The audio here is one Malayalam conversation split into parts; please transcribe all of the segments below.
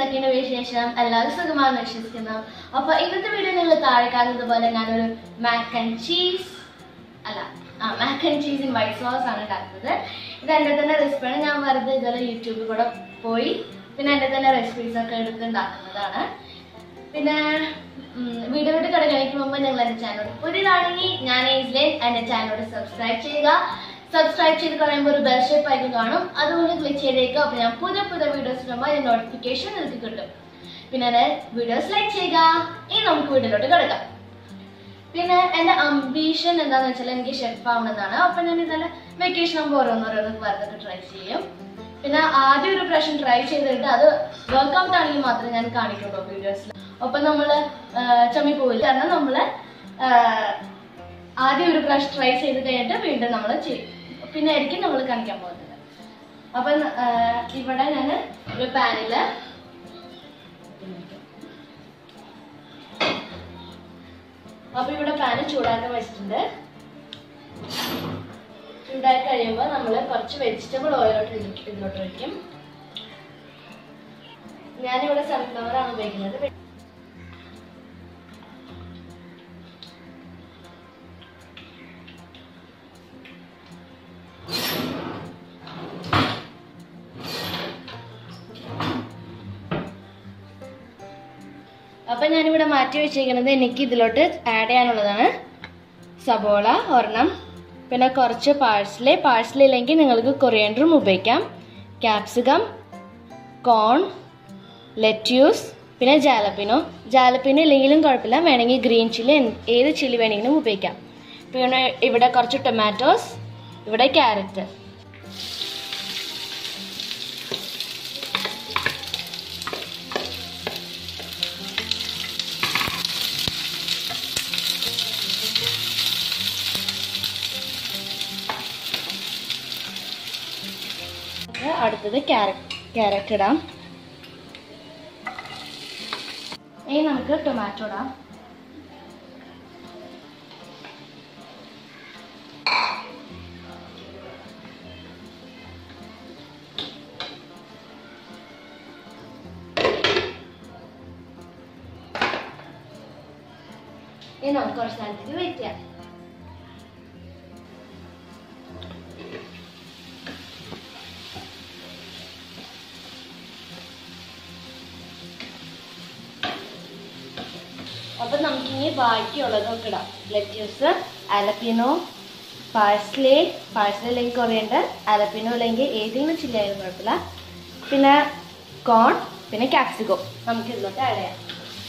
എന്തൊക്കെയാണ് വിശേഷം എല്ലാവരും സുഖമാണെന്ന് വിശ്വസിക്കുന്നു അപ്പൊ ഇന്നത്തെ വീഡിയോ നിങ്ങൾ താഴെ കാണുന്നത് പോലെ ഞാനൊരു മാക്ക് ആൻഡ് ചീസ് അല്ല ആ mac and cheese in white sauce ആണ് ഉണ്ടാക്കുന്നത് ഇത് എൻ്റെ തന്നെ റെസിപ്പിയാണ് ഞാൻ വെറുതെ ഇതുപോലെ യൂട്യൂബിൽ കൂടെ പോയി പിന്നെ എൻ്റെ തന്നെ റെസിപ്പീസ് ഒക്കെ എടുത്ത് ഉണ്ടാക്കുന്നതാണ് പിന്നെ വീഡിയോയുടെ കടകളിലേക്ക് മുമ്പ് നിങ്ങൾ എൻ്റെ ചാനൽ പുതിയതാണെങ്കിൽ ഞാൻ ഈസ്ലൈൻ എൻ്റെ ചാനലോട് സബ്സ്ക്രൈബ് ചെയ്യുക സബ്സ്ക്രൈബ് ചെയ്ത് കഴിയുമ്പോൾ ഒരു ബെൽ ഷേപ്പ് ആയിട്ട് കാണും അതുകൊണ്ട് ക്ലിക്ക് ചെയ്തേക്കുക അപ്പോൾ ഞാൻ പുതിയ പുതിയ വീഡിയോസ് ഇടുമ്പോൾ അതിൻ്റെ നോട്ടിഫിക്കേഷൻ നിങ്ങൾക്ക് കിട്ടും പിന്നെ എൻ്റെ വീഡിയോസ് ലൈക്ക് ചെയ്യുക ഇനി നമുക്ക് വീഡിയോയിലോട്ട് കിടക്കാം പിന്നെ എൻ്റെ അംബീഷൻ എന്താണെന്ന് വെച്ചാൽ എനിക്ക് ഷെഫ് ആവണമെന്നാണ് അപ്പം ഞാൻ ഇന്നലെ വെക്കേഷൻ ആകുമ്പോൾ ഓരോന്നോരോന്ന് വെറുതെ ട്രൈ ചെയ്യും പിന്നെ ആദ്യം ഒരു പ്രാവശ്യം ട്രൈ ചെയ്തിട്ട് അത് വർക്ക്ഔട്ട് ആണെങ്കിൽ മാത്രമേ ഞാൻ കാണിക്കുള്ളൂ വീഡിയോസിൽ ഒപ്പം നമ്മൾ ചമ്മി പോവില്ല കാരണം നമ്മൾ ആദ്യം ഒരു പ്രാവശ്യം ട്രൈ ചെയ്ത് കഴിഞ്ഞിട്ട് വീണ്ടും നമ്മൾ ചെയ്യും പിന്നെ ആയിരിക്കും നമ്മൾ കാണിക്കാൻ പോകുന്നത് അപ്പം ആ, ഇവിടെ ഞാൻ ഒരു പാനില് അപ്പൊ ഇവിടെ പാന് ചൂടാക്കാൻ വെച്ചിട്ടുണ്ട് ചൂടായി കഴിയുമ്പോൾ നമ്മൾ കുറച്ച് വെജിറ്റബിൾ ഓയിലോട്ട് ഇതിലേക്ക് ഇതിലോട്ട് വയ്ക്കും ഞാനിവിടെ സൺഫ്ലവർ ആണ് ഉപയോഗിക്കുന്നത് അപ്പൊ ഞാനിവിടെ മാറ്റി വെച്ചിരിക്കുന്നത് എനിക്ക് ഇതിലോട്ട് ആഡ് ചെയ്യാനുള്ളതാണ് സബോള ഒരെണ്ണം പിന്നെ കുറച്ച് പാഴ്സലി പാഴ്സലി ഇല്ലെങ്കിൽ നിങ്ങൾക്ക് കൊറിയൻഡറും ഉപയോഗിക്കാം ക്യാപ്സിക്കം കോൺ ലെറ്റ്യൂസ് പിന്നെ ജാലപ്പിനോ ജാലപ്പിനോ ഇല്ലെങ്കിലും കുഴപ്പമില്ല വേണമെങ്കിൽ ഗ്രീൻ ചില്ലി ഏത് ചില്ലി വേണമെങ്കിലും ഉപയോഗിക്കാം പിന്നെ ഇവിടെ കുറച്ച് ടൊമാറ്റോസ് ഇവിടെ ക്യാരറ്റ് അടുത്തത് ക്യാരറ്റ് ക്യാരറ്റ് ഇടാം ഇനി നമുക്ക് ടൊമാറ്റോ ഇടാം ഇനി നമുക്ക് കുറച്ച് നേരത്തേക്ക് വെയിറ്റ് ചെയ്യാം അപ്പൊ നമുക്കിനി ബാക്കിയുള്ളതൊക്കെ ഇടാം ലെറ്റ്യൂസ് അലപ്പിനോ പാഴ്സലി പാഴ്സലി അല്ലെങ്കിൽ കൊറിയണ്ടർ അലപ്പിനോ അല്ലെങ്കിൽ ഏതെങ്കിലും ചില്ലി ആയാലും കുഴപ്പമില്ല പിന്നെ കോൺ പിന്നെ ക്യാപ്സിക്കോ നമുക്ക് ഇതിലോട്ട് ആഡ് ചെയ്യാം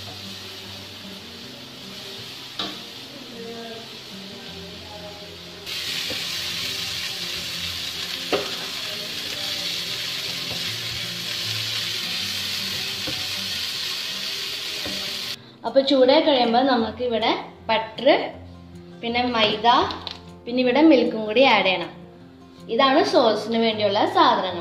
അപ്പൊ ചൂടായി കഴിയുമ്പോൾ നമുക്ക് ഇവിടെ ബട്ടർ പിന്നെ മൈദ പിന്നെ ഇവിടെ മിൽക്കും കൂടി ആഡ് ചെയ്യണം ഇതാണ് സോസിന് വേണ്ടിയുള്ള സാധനങ്ങൾ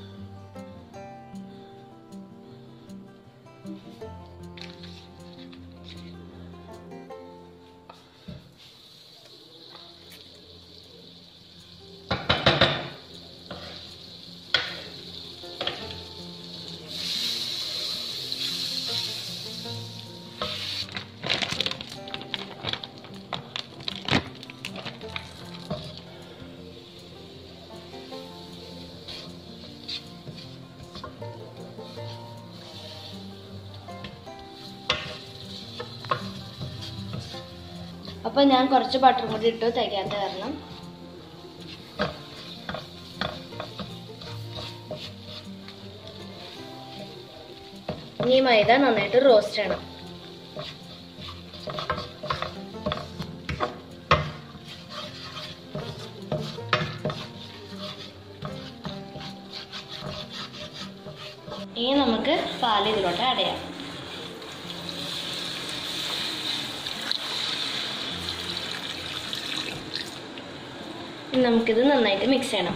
അപ്പൊ ഞാൻ കുറച്ച് ബട്ടർ കൂടി ഇട്ടു തികയാത്ത കാരണം ഇനി ഈ മൈദ നന്നായിട്ട് റോസ്റ്റ് ചെയ്യണം ഇനി നമുക്ക് പാല് ഇതിലോട്ട് ആഡ് ചെയ്യാം ഇനി നമുക്കിത് നന്നായിട്ട് മിക്സ് ചെയ്യണം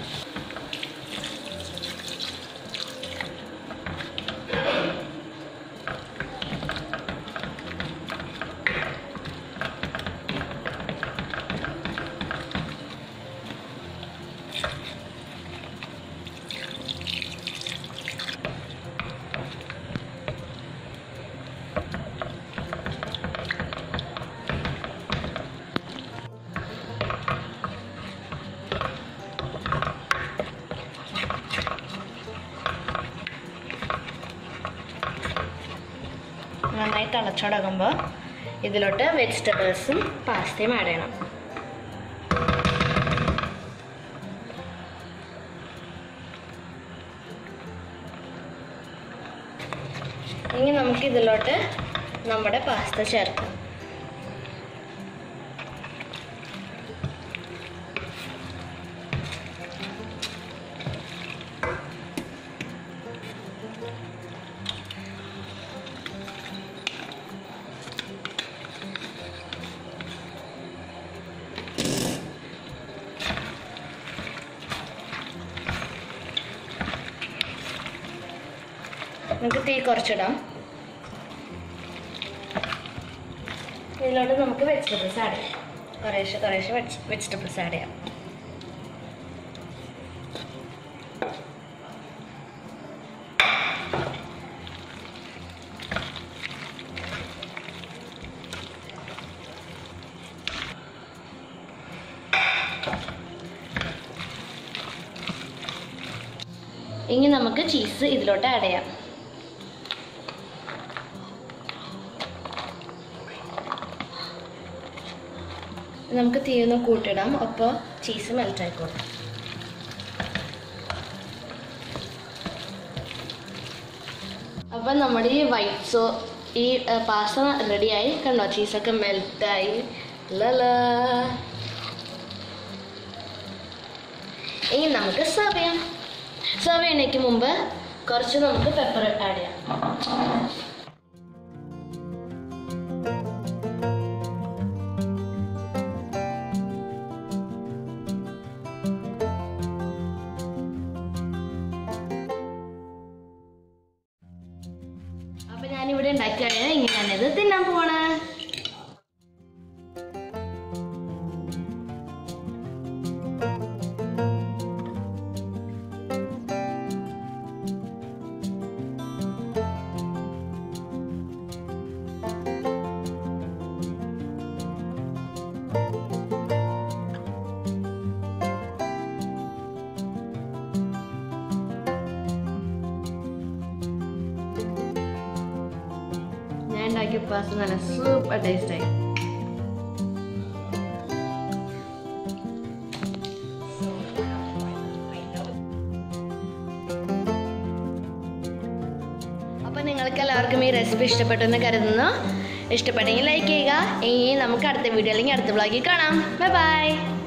നന്നായി തിളച്ചുടങ്ങുമ്പോൾ ഇതിലോട്ട് വെജിറ്റബിൾസും പാസ്തയും ആഡ് ചെയ്യണം ഇനി നമുക്ക് ഇതിലോട്ട് നമ്മുടെ പാസ്ത ചേർക്കാം നമുക്ക് തീ കുറച്ചിടാം ഇതിലോട്ട് നമുക്ക് വെജിറ്റബിൾസ് ആഡ് ചെയ്യാം കുറേശ്ശെ കുറേശ്ശെ വെജിറ്റബിൾസ് ആഡ് ചെയ്യാം ഇനി നമുക്ക് ചീസ് ഇതിലോട്ട് ആഡ് ചെയ്യാം നമുക്ക് തീ ഒന്ന് കൂട്ടിടാം അപ്പോൾ ചീസ് മെൽറ്റ് ആയിക്കോളും അപ്പം നമ്മുടെ ഈ വൈറ്റ് സോ ഈ പാസ്ത റെഡിയായി കണ്ടോ ചീസൊക്കെ മെൽറ്റായി ലല ഇനി നമുക്ക് സെർവ് ചെയ്യാം സെർവ് ചെയ്യണേക്ക് മുമ്പ് കുറച്ച് നമുക്ക് പെപ്പർ ആഡ് ചെയ്യാം അപ്പൊ ഞാനിവിടെ ഉണ്ടാക്കി കഴിഞ്ഞാൽ ഇങ്ങനെയാണിത് തിന്നാൻ പോണേ ഞാൻ ഉണ്ടാക്കിയ പാസ്ത നല്ല സൂപ്പർ ടേസ്റ്റായി അപ്പൊ നിങ്ങൾക്ക് എല്ലാവർക്കും ഈ റെസിപ്പി ഇഷ്ടപ്പെട്ടെന്ന് കരുതുന്നു ഇഷ്ടപ്പെട്ടെങ്കിൽ ലൈക്ക് ചെയ്യുക ഇനി നമുക്ക് അടുത്ത വീഡിയോ അല്ലെങ്കിൽ അടുത്ത വ്ളോഗിൽ കാണാം ബൈ ബൈ